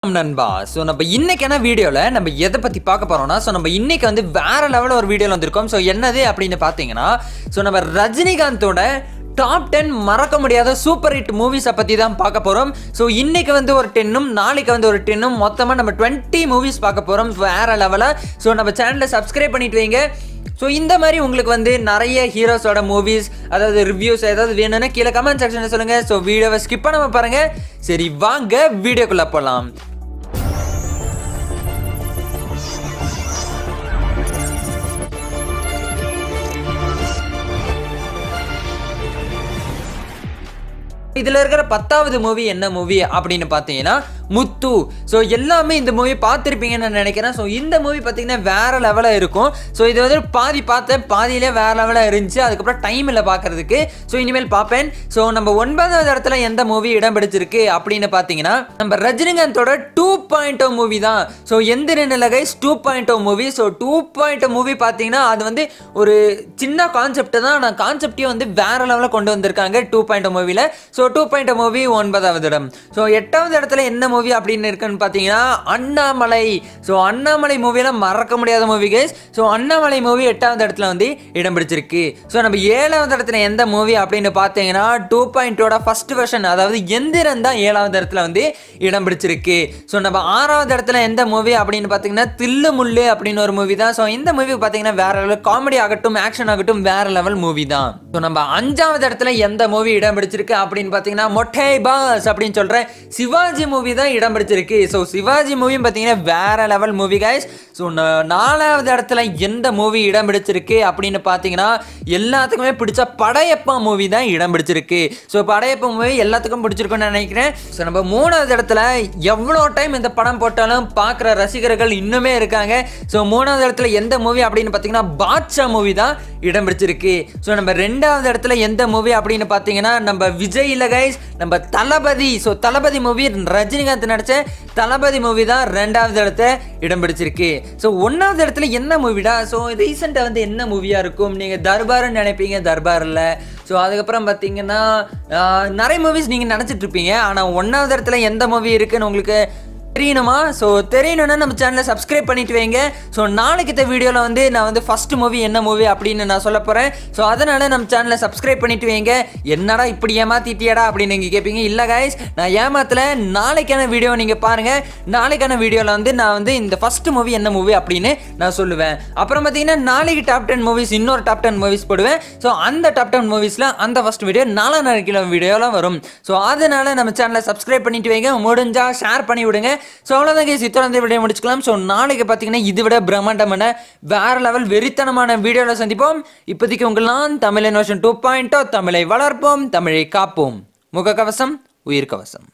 நண்பா ஸோ நம்ம இன்னைக்கான வீடியோவில் நம்ம எதை பற்றி பார்க்க போகிறோம்னா ஸோ நம்ம இன்னைக்கு வந்து வேற லெவலில் ஒரு வீடியோவில் வந்திருக்கோம் ஸோ என்னது அப்படின்னு பார்த்தீங்கன்னா ஸோ நம்ம ரஜினிகாந்தோட டாப் டென் மறக்க முடியாத சூப்பர் ஹிட் மூவிஸை பற்றி தான் பார்க்க போகிறோம் ஸோ இன்னைக்கு வந்து ஒரு டென்னும் நாளைக்கு வந்து ஒரு டென்னும் மொத்தமாக நம்ம டுவெண்ட்டி மூவிஸ் பார்க்க போகிறோம் வேற லெவலில் ஸோ நம்ம சேனலை சப்ஸ்கிரைப் பண்ணிட்டு வைங்க ஸோ இந்த மாதிரி உங்களுக்கு வந்து நிறைய ஹீரோஸோட மூவிஸ் அதாவது ரிவ்யூஸ் ஏதாவது வேணும்னா கீழே கமெண்ட் செக்ஷனில் சொல்லுங்கள் ஸோ வீடியோவை ஸ்கிப் பண்ணாம பாருங்கள் சரி வாங்க வீடியோக்குள்ளே போகலாம் இதில் இருக்கிற பத்தாவது மூவி என்ன மூவி அப்படின்னு பார்த்தீங்கன்னா முத்து ஸோ எல்லாமே இந்த மூவி பார்த்துருப்பீங்கன்னு நான் நினைக்கிறேன் ஸோ இந்த மூவி பார்த்தீங்கன்னா வேற லெவலில் இருக்கும் ஸோ இது வந்து பாதி பார்த்தேன் பாதியிலே வேற லெவலில் இருந்துச்சு அதுக்கப்புறம் டைம் இல்லை பார்க்கறதுக்கு ஸோ இனிமேல் பார்ப்பேன் ஸோ நம்ம ஒன்பதாவது இடத்துல எந்த மூவி இடம் பிடிச்சிருக்கு அப்படின்னு பார்த்தீங்கன்னா நம்ம ரஜினிகாந்தோட டூ பாயிண்ட் ஓ மூவி தான் ஸோ எந்த நிலகைஸ் two point O movie so two point movie பார்த்தீங்கன்னா அது வந்து ஒரு சின்ன கான்செப்ட் தான் நான் கான்செப்டையும் வந்து வேற லெவலில் கொண்டு வந்திருக்காங்க டூ பாயிண்ட் மூவியில் ஸோ டூ பாயிண்ட் மூவி ஒன்பதாவது இடம் ஸோ எட்டாவது இடத்துல என்ன மூவி அப்படின்னு இருக்குன்னு பார்த்தீங்கன்னா அண்ணாமலை ஸோ அண்ணாமலை மூவியெல்லாம் மறக்க முடியாத movie guys so Annamalai movie எட்டாவது இடத்துல வந்து இடம் பிடிச்சிருக்கு ஸோ நம்ம ஏழாவது இடத்துல எந்த மூவி அப்படின்னு பார்த்தீங்கன்னா டூ பாயிண்டோட ஃபர்ஸ்ட் வெர்ஷன் அதாவது எந்திரன் தான் ஏழாவது இடத்துல வந்து இடம் பிடிச்சிருக்கு ஸோ நம்ம ஆறாவது இடத்துல எந்த மூவி அப்படின்னு பார்த்தீங்கன்னா தில்லு முள்ளு அப்படின்னு ஒரு மூவி தான் ஸோ இந்த மூவி பார்த்தீங்கன்னா வேற லெவல் காமெடி ஆகட்டும் ஆக்ஷன் ஆகட்டும் வேற லெவல் மூவி தான் ஸோ நம்ம அஞ்சாவது இடத்துல எந்த மூவி இடம் பிடிச்சிருக்கு அப்படின்னு பார்த்தீங்கன்னா மொட்டை பாஸ் அப்படின்னு சொல்கிறேன் சிவாஜி மூவி தான் இடம் பிடிச்சிருக்கு ஸோ சிவாஜி மூவியும் பார்த்தீங்கன்னா வேற லெவல் மூவி கைஸ் ஸோ நாலாவது இடத்துல எந்த மூவி இடம் பிடிச்சிருக்கு அப்படின்னு பார்த்தீங்கன்னா எல்லாத்துக்குமே பிடிச்ச படையப்பா மூவி தான் இடம் பிடிச்சிருக்கு ஸோ படையப்பா மூவி எல்லாத்துக்கும் பிடிச்சிருக்குன்னு நினைக்கிறேன் ஸோ நம்ம மூணாவது இடத்துல எவ்வளோ டைம் இந்த படம் போட்டாலும் பார்க்குற ரசிகர்கள் இன்னுமே இருக்காங்க ஸோ மூணாவது இடத்துல எந்த மூவி அப்படின்னு பார்த்தீங்கன்னா பாட்ஷா மூவி தான் இடம் பிடிச்சிருக்கு ஸோ நம்ம ரெண்டாவது இடத்துல எந்த மூவி அப்படின்னு பார்த்தீங்கன்னா நம்ம விஜய் இல்ல கைஸ் நம்ம தளபதி ஸோ தளபதி மூவி ரஜினிகாந்த் நடிச்ச தளபதி மூவி தான் ரெண்டாவது இடத்த இடம் பிடிச்சிருக்கு ஸோ ஒன்றாவது இடத்துல என்ன மூவிடா ஸோ ரீசெண்டாக வந்து என்ன மூவியாக இருக்கும் நீங்கள் தர்பார்னு நினைப்பீங்க தர்பார் இல்லை ஸோ அதுக்கப்புறம் பார்த்தீங்கன்னா ஆஹ், நிறைய மூவிஸ் நீங்கள் நினச்சிட்டு இருப்பீங்க ஆனால் ஒன்றாவது இடத்துல எந்த மூவி இருக்குன்னு உங்களுக்கு தெரியணுமா ஸோ தெரியணும்னா நம்ம சேனலை சப்ஸ்கிரைப் பண்ணிட்டு வைங்க ஸோ நாளைக்கு இந்த வீடியோவில் வந்து நான் வந்து ஃபர்ஸ்ட் மூவி என்ன மூவி அப்படின்னு நான் சொல்ல போகிறேன் ஸோ அதனால நம்ம சேனலை சப்ஸ்கிரைப் பண்ணிட்டு வைங்க என்னடா இப்படி ஏமாத்திட்டியாடா அப்படின்னு நீங்கள் கேட்பீங்க இல்லை கைஸ் நான் ஏமாத்தல நாளைக்கான வீடியோ நீங்கள் பாருங்கள் நாளைக்கான வீடியோவில் வந்து நான் வந்து இந்த ஃபர்ஸ்ட் மூவி என்ன மூவி அப்படின்னு நான் சொல்லுவேன் அப்புறம் பார்த்தீங்கன்னா நாளைக்கு டாப் டென் மூவிஸ் இன்னொரு டாப் டென் மூவிஸ் போடுவேன் ஸோ அந்த டாப் டென் மூவிஸில் அந்த ஃபர்ஸ்ட் வீடியோ நாலா நாளைக்கு வீடியோலாம் வரும் ஸோ அதனால நம்ம சேனலை சப்ஸ்கிரைப் பண்ணிட்டு வைங்க முடிஞ்சா ஷேர் பண்ணி விடுங்க ஸோ அவ்வளோதான் கேஸ் இத்தனை இந்த வீடியோ முடிச்சுக்கலாம் ஸோ நாளைக்கு பார்த்தீங்கன்னா இதை விட பிரம்மாண்டமான வேற லெவல் வெறித்தனமான வீடியோவில் சந்திப்போம் இப்போதைக்கு உங்களாம் தமிழ் இன்வர்ஷன் டூ பாயிண்டோ தமிழை வளர்ப்போம் தமிழை காப்போம் முகக்கவசம் உயிர் கவசம்